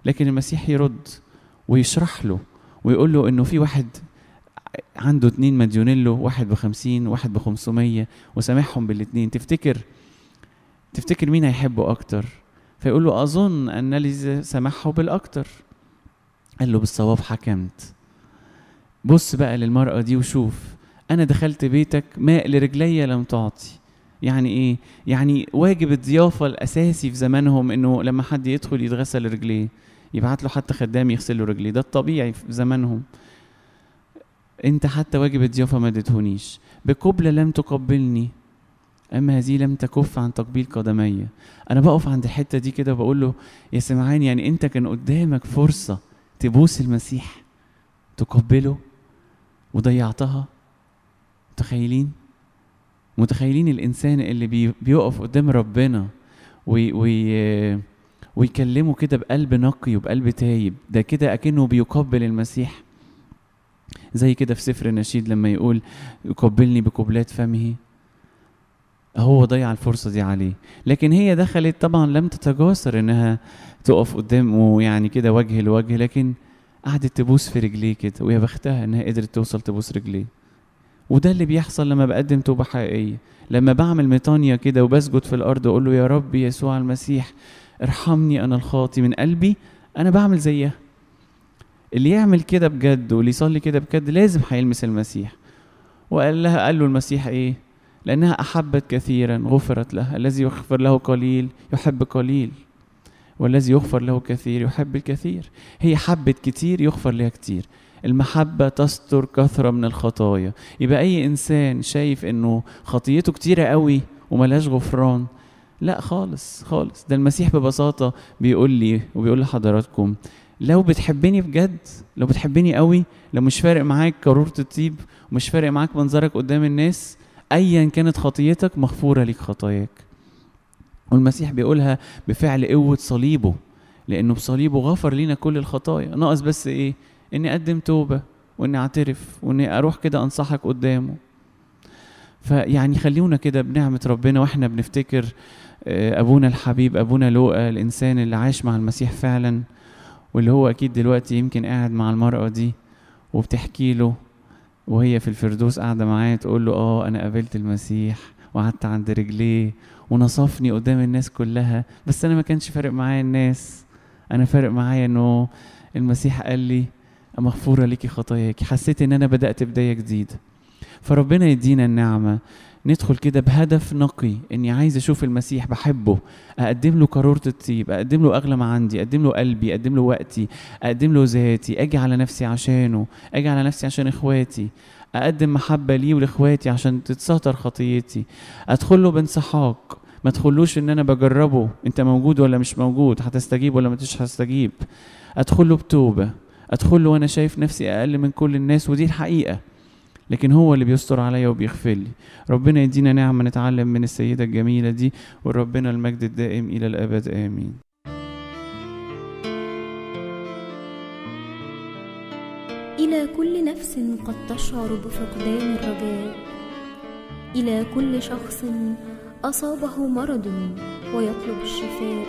لكن المسيح يرد ويشرح له ويقول له انه في واحد عنده اتنين مديونين له واحد بخمسين واحد بخمسمية وسامحهم بالاتنين تفتكر تفتكر مين هيحبه أكتر فيقول له أظن أن الذي سامحه بالأكتر قال له بالصواب حكمت بص بقى للمرأة دي وشوف أنا دخلت بيتك ماء لرجلي لم تعطي يعني إيه؟ يعني واجب الضيافة الأساسي في زمانهم إنه لما حد يدخل يتغسل رجليه يبعت له حتى خدام يغسل له رجليه ده الطبيعي في زمانهم انت حتى واجب الضيافه ما اديتهونيش بقبلة لم تقبلني اما هذه لم تكف عن تقبيل قدمي انا بقف عند الحته دي كده وبقول له يا سمعان يعني انت كان قدامك فرصه تبوس المسيح تقبله وضيعتها متخيلين متخيلين الانسان اللي بي بيقف قدام ربنا وي وي ويكلمه كده بقلب نقي وبقلب تايب ده كده اكنه بيقبل المسيح زي كده في سفر النشيد لما يقول يقبلني بقبلات فمه هو ضيع الفرصة دي عليه لكن هي دخلت طبعا لم تتجاسر انها تقف قدامه يعني كده وجه لوجه لكن قعدت تبوس في رجليه كده ويا بختها انها قدرت توصل تبوس رجليه وده اللي بيحصل لما بقدم توبة حقيقية لما بعمل ميطانيا كده وبسجد في الأرض وأقول له يا رب يسوع المسيح ارحمني أنا الخاطي من قلبي أنا بعمل زيها اللي يعمل كده بجد واللي يصلي كده بجد لازم هيلمس المسيح وقال لها قال له المسيح ايه لانها احبت كثيرا غفرت لها الذي يغفر له قليل يحب قليل والذي يغفر له كثير يحب الكثير هي حبت كتير يغفر لها كتير المحبة تستر كثرة من الخطايا يبقى أي إنسان شايف إنه خطيته كتيرة قوي وملهاش غفران لا خالص خالص ده المسيح ببساطة بيقول لي وبيقول لحضراتكم لو بتحبني بجد لو بتحبني قوي لو مش فارق معاك قارورة الطيب ومش فارق معاك منظرك قدام الناس ايا كانت خطيتك مغفورة ليك خطاياك والمسيح بيقولها بفعل قوة صليبه لأنه بصليبه غفر لينا كل الخطايا ناقص بس إيه إني أقدم توبة وإني أعترف وإني أروح كده أنصحك قدامه فيعني خليونا كده بنعمة ربنا وإحنا بنفتكر أبونا الحبيب أبونا لوقا الإنسان اللي عاش مع المسيح فعلاً واللي هو اكيد دلوقتي يمكن قاعد مع المرأة دي وبتحكي له وهي في الفردوس قاعدة معاه تقول له اه انا قابلت المسيح وقعدت عند رجليه ونصفني قدام الناس كلها بس انا ما كانش فارق معايا الناس انا فارق معايا انه المسيح قال لي مغفورة ليكي خطاياك حسيت ان انا بدأت بداية جديدة فربنا يدينا النعمة ندخل كده بهدف نقي اني عايز اشوف المسيح بحبه اقدم له قارورة الطيب اقدم له اغلى ما عندي اقدم له قلبي اقدم له وقتي اقدم له ذاتي اجي على نفسي عشانه اجي على نفسي عشان اخواتي اقدم محبة ليه ولاخواتي عشان تتستر خطيتي ادخل له بانسحاق ما تدخلوش ان انا بجربه انت موجود ولا مش موجود هتستجيب ولا مش هتستجيب ادخل له بتوبة ادخل له وانا شايف نفسي اقل من كل الناس ودي الحقيقة لكن هو اللي بيستر عليا وبيغفر لي ربنا يدينا نعمة نتعلم من السيدة الجميلة دي وربنا المجد الدائم إلى الأبد آمين إلى كل نفس قد تشعر بفقدان الرجاء إلى كل شخص أصابه مرض ويطلب الشفاء